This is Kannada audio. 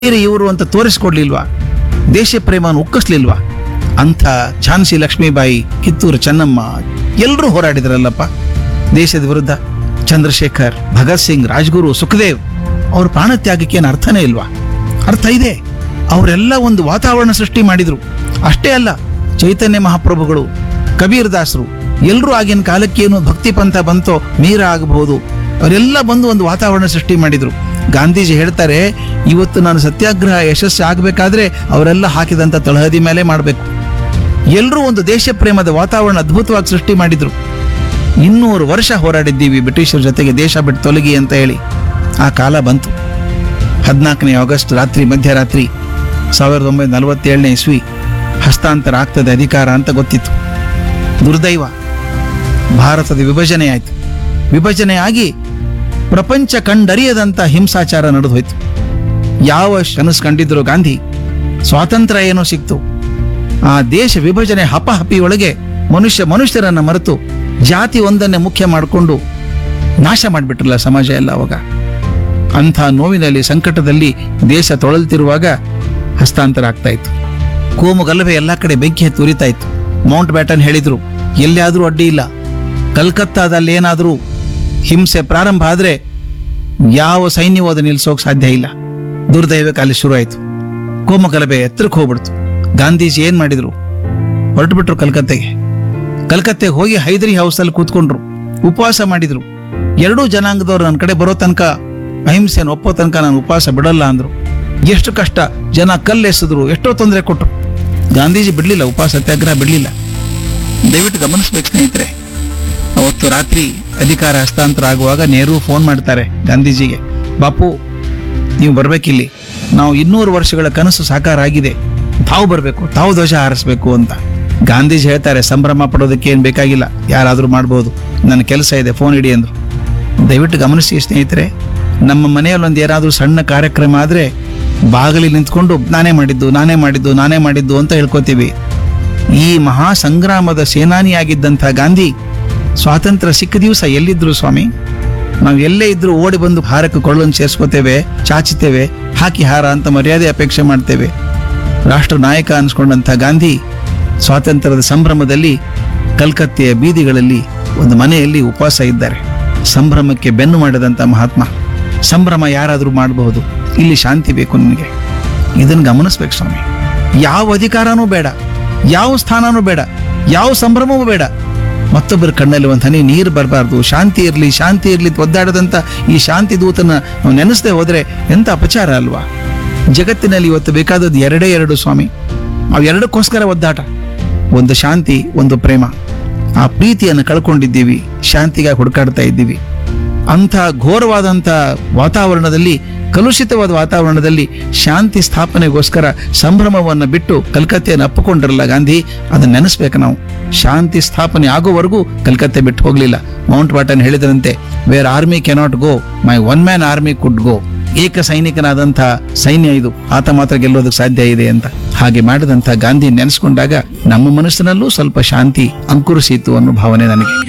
ಬೇರೆ ಇವರು ಅಂತ ತೋರಿಸ್ಕೊಡ್ಲಿಲ್ವಾ ದೇಶ ಪ್ರೇಮನ ಉಕ್ಕಿಸ್ಲಿಲ್ವಾ ಅಂಥ ಝಾನ್ಸಿ ಲಕ್ಷ್ಮೀಬಾಯಿ ಕಿತ್ತೂರು ಚೆನ್ನಮ್ಮ ಎಲ್ಲರೂ ಹೋರಾಡಿದ್ರಲ್ಲಪ್ಪ ದೇಶದ ವಿರುದ್ಧ ಚಂದ್ರಶೇಖರ್ ಭಗತ್ ಸಿಂಗ್ ರಾಜ್ಗುರು ಸುಖದೇವ್ ಅವ್ರ ಪ್ರಾಣತ್ಯಾಗಕ್ಕೆ ಏನು ಅರ್ಥನೇ ಇಲ್ವಾ ಅರ್ಥ ಇದೆ ಅವರೆಲ್ಲ ಒಂದು ವಾತಾವರಣ ಸೃಷ್ಟಿ ಮಾಡಿದ್ರು ಅಷ್ಟೇ ಅಲ್ಲ ಚೈತನ್ಯ ಮಹಾಪ್ರಭುಗಳು ಕಬೀರ್ ದಾಸರು ಎಲ್ಲರೂ ಆಗಿನ ಕಾಲಕ್ಕೆ ಏನು ಭಕ್ತಿ ಪಂಥ ಬಂತೋ ಮೀರ ಆಗಬಹುದು ಅವರೆಲ್ಲ ಬಂದು ಒಂದು ವಾತಾವರಣ ಸೃಷ್ಟಿ ಮಾಡಿದ್ರು ಗಾಂಧೀಜಿ ಹೇಳ್ತಾರೆ ಇವತ್ತು ನಾನು ಸತ್ಯಾಗ್ರಹ ಯಶಸ್ಸು ಆಗಬೇಕಾದ್ರೆ ಅವರೆಲ್ಲ ಹಾಕಿದಂಥ ತಳಹದಿ ಮೇಲೆ ಮಾಡಬೇಕು ಎಲ್ಲರೂ ಒಂದು ದೇಶ ಪ್ರೇಮದ ವಾತಾವರಣ ಅದ್ಭುತವಾಗಿ ಸೃಷ್ಟಿ ಮಾಡಿದ್ರು ಇನ್ನೂರು ವರ್ಷ ಹೋರಾಡಿದ್ದೀವಿ ಬ್ರಿಟಿಷರ ಜೊತೆಗೆ ದೇಶ ಬಿಟ್ಟು ತೊಲಗಿ ಅಂತ ಹೇಳಿ ಆ ಕಾಲ ಬಂತು ಹದಿನಾಲ್ಕನೇ ಆಗಸ್ಟ್ ರಾತ್ರಿ ಮಧ್ಯರಾತ್ರಿ ಸಾವಿರದ ಒಂಬೈನೂರ ನಲವತ್ತೇಳನೇ ಇಸ್ವಿ ಹಸ್ತಾಂತರ ಆಗ್ತದೆ ಅಧಿಕಾರ ಅಂತ ಗೊತ್ತಿತ್ತು ದುರ್ದೈವ ಭಾರತದ ವಿಭಜನೆ ಆಯಿತು ವಿಭಜನೆ ಆಗಿ ಪ್ರಪಂಚ ಕಂಡರಿಯದಂಥ ಹಿಂಸಾಚಾರ ನಡೆದು ಹೋಯ್ತು ಯಾವ ಕನಸು ಕಂಡಿದ್ರು ಗಾಂಧಿ ಸ್ವಾತಂತ್ರ್ಯ ಏನೋ ಸಿಕ್ತು ಆ ದೇಶ ವಿಭಜನೆ ಹಪಹಪಿ ಒಳಗೆ ಮನುಷ್ಯ ಮನುಷ್ಯರನ್ನ ಮರೆತು ಜಾತಿ ಒಂದನ್ನೇ ಮುಖ್ಯ ಮಾಡಿಕೊಂಡು ನಾಶ ಮಾಡಿಬಿಟ್ರಲ್ಲ ಸಮಾಜ ಎಲ್ಲ ಅವಾಗ ಅಂಥ ನೋವಿನಲ್ಲಿ ಸಂಕಟದಲ್ಲಿ ದೇಶ ತೊಳಲ್ತಿರುವಾಗ ಹಸ್ತಾಂತರ ಆಗ್ತಾ ಇತ್ತು ಕೋಮು ಗಲಭೆ ಎಲ್ಲ ಕಡೆ ಬೆಂಕಿ ಹತ್ತಿ ಉರಿತಾ ಇತ್ತು ಮೌಂಟ್ ಬ್ಯಾಟನ್ ಹೇಳಿದ್ರು ಎಲ್ಲಿಯಾದ್ರೂ ಅಡ್ಡಿ ಇಲ್ಲ ಕಲ್ಕತ್ತಾದಲ್ಲಿ ಏನಾದರೂ ಹಿಂಸೆ ಪ್ರಾರಂಭ ಆದ್ರೆ ಯಾವ ಸೈನ್ಯವೂ ಅದನ್ನ ನಿಲ್ಸೋಕ್ ಸಾಧ್ಯ ಇಲ್ಲ ದುರ್ದೈವಕ್ಕೆ ಅಲ್ಲಿ ಶುರು ಆಯ್ತು ಕೋಮು ಗಲಭೆ ಎತ್ತರಕ್ಕೆ ಹೋಗ್ಬಿಡ್ತು ಗಾಂಧೀಜಿ ಏನ್ ಮಾಡಿದ್ರು ಹೊರಟು ಬಿಟ್ರು ಕಲ್ಕತ್ತೆಗೆ ಕಲ್ಕತ್ತೆಗೆ ಹೋಗಿ ಹೈದರಿ ಹೌಸ್ ಅಲ್ಲಿ ಕೂತ್ಕೊಂಡ್ರು ಉಪವಾಸ ಮಾಡಿದ್ರು ಎರಡೂ ಜನಾಂಗದವ್ರು ನನ್ನ ಕಡೆ ಬರೋ ತನಕ ಅಹಿಂಸೆನ ಒಪ್ಪೋ ತನಕ ನಾನು ಉಪವಾಸ ಬಿಡಲ್ಲ ಅಂದ್ರು ಎಷ್ಟು ಕಷ್ಟ ಜನ ಕಲ್ಲೆಸೆದ್ರು ಎಷ್ಟೋ ತೊಂದರೆ ಕೊಟ್ರು ಗಾಂಧೀಜಿ ಬಿಡ್ಲಿಲ್ಲ ಉಪವಾಸ ಸತ್ಯಾಗ್ರಹ ಬಿಡ್ಲಿಲ್ಲ ದಯವಿಟ್ಟು ಗಮನಿಸ್ಬೇಕು ಸ್ನೇಹಿತರೆ ಅವತ್ತು ರಾತ್ರಿ ಅಧಿಕಾರ ಹಸ್ತಾಂತರ ಆಗುವಾಗ ನೆಹರು ಫೋನ್ ಮಾಡ್ತಾರೆ ಗಾಂಧೀಜಿಗೆ ಬಾಪು ನೀವು ಬರ್ಬೇಕಿಲ್ಲಿ ನಾವು ಇನ್ನೂರು ವರ್ಷಗಳ ಕನಸು ಸಾಕಾರ ಆಗಿದೆ ತಾವು ಬರಬೇಕು ತಾವು ಧ್ವಜ ಹಾರಿಸ್ಬೇಕು ಅಂತ ಗಾಂಧೀಜಿ ಹೇಳ್ತಾರೆ ಸಂಭ್ರಮ ಪಡೋದಕ್ಕೆ ಏನು ಬೇಕಾಗಿಲ್ಲ ಯಾರಾದರೂ ಮಾಡ್ಬೋದು ನನ್ನ ಕೆಲಸ ಇದೆ ಫೋನ್ ಇಡಿ ಅಂದ್ರು ದಯವಿಟ್ಟು ಗಮನಿಸಿ ಸ್ನೇಹಿತರೆ ನಮ್ಮ ಮನೆಯಲ್ಲಿ ಒಂದು ಏನಾದರೂ ಸಣ್ಣ ಕಾರ್ಯಕ್ರಮ ಆದರೆ ಬಾಗಿಲಿ ನಿಂತ್ಕೊಂಡು ನಾನೇ ಮಾಡಿದ್ದು ನಾನೇ ಮಾಡಿದ್ದು ನಾನೇ ಮಾಡಿದ್ದು ಅಂತ ಹೇಳ್ಕೊತೀವಿ ಈ ಮಹಾ ಸಂಗ್ರಾಮದ ಸೇನಾನಿಯಾಗಿದ್ದಂಥ ಗಾಂಧಿ ಸ್ವಾತಂತ್ರ್ಯ ಸಿಕ್ಕ ದಿವಸ ಎಲ್ಲಿದ್ರು ಸ್ವಾಮಿ ನಾವು ಎಲ್ಲೇ ಇದ್ರೂ ಓಡಿ ಬಂದು ಹಾರಕ್ಕೆ ಕೊಳ್ಳನ್ನು ಸೇರಿಸ್ಕೋತೇವೆ ಚಾಚುತ್ತೇವೆ ಹಾಕಿ ಹಾರ ಅಂತ ಮರ್ಯಾದೆ ಅಪೇಕ್ಷೆ ಮಾಡ್ತೇವೆ ರಾಷ್ಟ್ರ ನಾಯಕ ಅನ್ಸ್ಕೊಂಡಂಥ ಗಾಂಧಿ ಸ್ವಾತಂತ್ರ್ಯದ ಸಂಭ್ರಮದಲ್ಲಿ ಕಲ್ಕತ್ತೆಯ ಬೀದಿಗಳಲ್ಲಿ ಒಂದು ಮನೆಯಲ್ಲಿ ಉಪವಾಸ ಇದ್ದಾರೆ ಸಂಭ್ರಮಕ್ಕೆ ಬೆನ್ನು ಮಾಡಿದಂಥ ಮಹಾತ್ಮ ಸಂಭ್ರಮ ಯಾರಾದರೂ ಮಾಡಬಹುದು ಇಲ್ಲಿ ಶಾಂತಿ ಬೇಕು ನಿನಗೆ ಇದನ್ನು ಗಮನಿಸ್ಬೇಕು ಸ್ವಾಮಿ ಯಾವ ಅಧಿಕಾರನೂ ಬೇಡ ಯಾವ ಸ್ಥಾನನೂ ಬೇಡ ಯಾವ ಸಂಭ್ರಮವೂ ಬೇಡ ಮತ್ತೊಬ್ಬರ ಕಣ್ಣಲ್ಲಿ ಒಂದು ಹನಿ ನೀರು ಬರಬಾರ್ದು ಶಾಂತಿ ಇರಲಿ ಶಾಂತಿ ಇರಲಿ ಒದ್ದಾಡದಂಥ ಈ ಶಾಂತಿ ದೂತನ ನಾವು ನೆನೆಸದೆ ಹೋದ್ರೆ ಎಂಥ ಅಪಚಾರ ಅಲ್ವಾ ಜಗತ್ತಿನಲ್ಲಿ ಇವತ್ತು ಬೇಕಾದದ್ದು ಎರಡೇ ಎರಡು ಸ್ವಾಮಿ ಅವು ಎರಡಕ್ಕೋಸ್ಕರ ಒದ್ದಾಟ ಒಂದು ಶಾಂತಿ ಒಂದು ಪ್ರೇಮ ಆ ಪ್ರೀತಿಯನ್ನು ಕಳ್ಕೊಂಡಿದ್ದೀವಿ ಶಾಂತಿಗಾಗಿ ಹುಡುಕಾಡ್ತಾ ಇದ್ದೀವಿ ಅಂಥ ಘೋರವಾದಂಥ ವಾತಾವರಣದಲ್ಲಿ ಕಲುಷಿತವಾದ ವಾತಾವರಣದಲ್ಲಿ ಶಾಂತಿ ಸ್ಥಾಪನೆಗೋಸ್ಕರ ಸಂಭ್ರಮವನ್ನು ಬಿಟ್ಟು ಕಲ್ಕತ್ತೆಯನ್ನು ಅಪ್ಪಿಕೊಂಡ್ರಲ್ಲ ಗಾಂಧಿ ಅದನ್ನ ನೆನೆಸ್ಬೇಕು ನಾವು ಶಾಂತಿ ಸ್ಥಾಪನೆ ಆಗೋವರೆಗೂ ಕಲ್ಕತ್ತೆ ಬಿಟ್ಟು ಹೋಗಲಿಲ್ಲ ಮೌಂಟ್ ಬಾಟನ್ ಹೇಳಿದಂತೆ where army cannot go my one man army could go ಏಕ ಸೈನಿಕನಾದಂಥ ಸೈನ್ಯ ಇದು ಆತ ಮಾತ್ರ ಗೆಲ್ಲೋದಕ್ಕೆ ಸಾಧ್ಯ ಇದೆ ಅಂತ ಹಾಗೆ ಮಾಡಿದಂಥ ಗಾಂಧಿ ನೆನೆಸ್ಕೊಂಡಾಗ ನಮ್ಮ ಮನಸ್ಸಿನಲ್ಲೂ ಸ್ವಲ್ಪ ಶಾಂತಿ ಅಂಕುರಿಸಿತು ಅನ್ನೋ ಭಾವನೆ ನನಗೆ